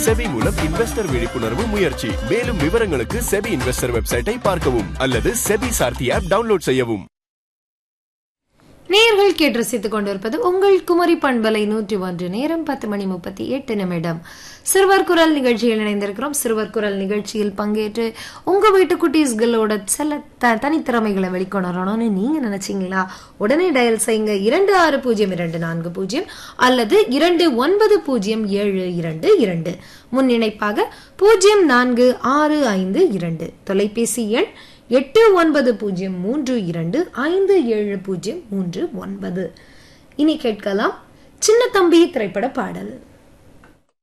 SEBI மூலம் investor விழிப்புணர்வு முயற்சி மேலும் விவரங்களுக்கு செபி இன்வெஸ்டர் வெப்சைட்டை பார்க்கவும் அல்லது செபி சார்த்தி ஆப் டவுன்லோட் செய்யவும் நேர்கள் கேட்டு ரசித்துக் கொண்டிருப்பது உங்கள் குமரி பண்பலை நூற்றி ஒன்று நேரம் பத்து மணி முப்பத்தி எட்டு நிமிடம் சிறுவர் குரல் நிகழ்ச்சியில் இணைந்திருக்கிறோம் சிறுவர் குரல் நிகழ்ச்சியில் பங்கேற்று உங்க வீட்டு குட்டீஸ்களோட சில த தனித்திறமைகளை வெளிக்கொணரணும்னு நீங்க நினைச்சீங்களா உடனே டயல் செய்யுங்க இரண்டு ஆறு பூஜ்ஜியம் இரண்டு நான்கு பூஜ்ஜியம் அல்லது இரண்டு ஒன்பது பூஜ்ஜியம் ஏழு இரண்டு இரண்டு முன்னிணைப்பாக பூஜ்ஜியம் நான்கு ஆறு ஐந்து இரண்டு தொலைபேசி எண் எட்டு ஒன்பது பூஜ்ஜியம் மூன்று இரண்டு ஐந்து ஏழு பூஜ்ஜியம் மூன்று ஒன்பது இனி கேட்கலாம் சின்ன தம்பி திரைப்பட பாடல்